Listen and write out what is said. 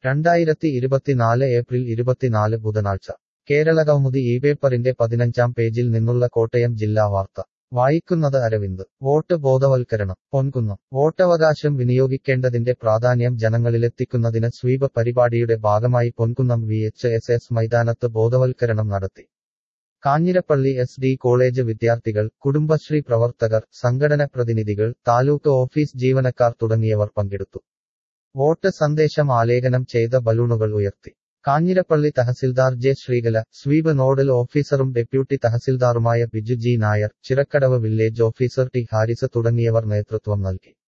രണ്ടായിരത്തി ഇരുപത്തിനാല് ഏപ്രിൽ ഇരുപത്തിനാല് ബുധനാഴ്ച കേരള കൗമുദി ഈ പേപ്പറിന്റെ പതിനഞ്ചാം പേജിൽ നിന്നുള്ള കോട്ടയം ജില്ലാ വാർത്ത വായിക്കുന്നത് അരവിന്ദ് വോട്ട് ബോധവൽക്കരണം പൊൻകുന്നം വോട്ടവകാശം വിനിയോഗിക്കേണ്ടതിന്റെ പ്രാധാന്യം ജനങ്ങളിലെത്തിക്കുന്നതിന് സ്വീപ പരിപാടിയുടെ ഭാഗമായി Ponkunnam V H S S മൈതാനത്ത് ബോധവൽക്കരണം നടത്തി കാഞ്ഞിരപ്പള്ളി എസ് ഡി കോളേജ് വിദ്യാർത്ഥികൾ കുടുംബശ്രീ പ്രവർത്തകർ സംഘടന പ്രതിനിധികൾ താലൂക്ക് ഓഫീസ് ജീവനക്കാർ തുടങ്ങിയവർ പങ്കെടുത്തു വോട്ട് സന്ദേശം ആലേഖനം ചെയ്ത ബലൂണുകൾ ഉയർത്തി Kanjirappally tahsildar J Sreekala SVEEP nodal ഓഫീസറും ഡെപ്യൂട്ടി തഹസിൽദാറുമായ Biju G Nair Chirakkadavu village officer T Haris തുടങ്ങിയവർ നേതൃത്വം നൽകി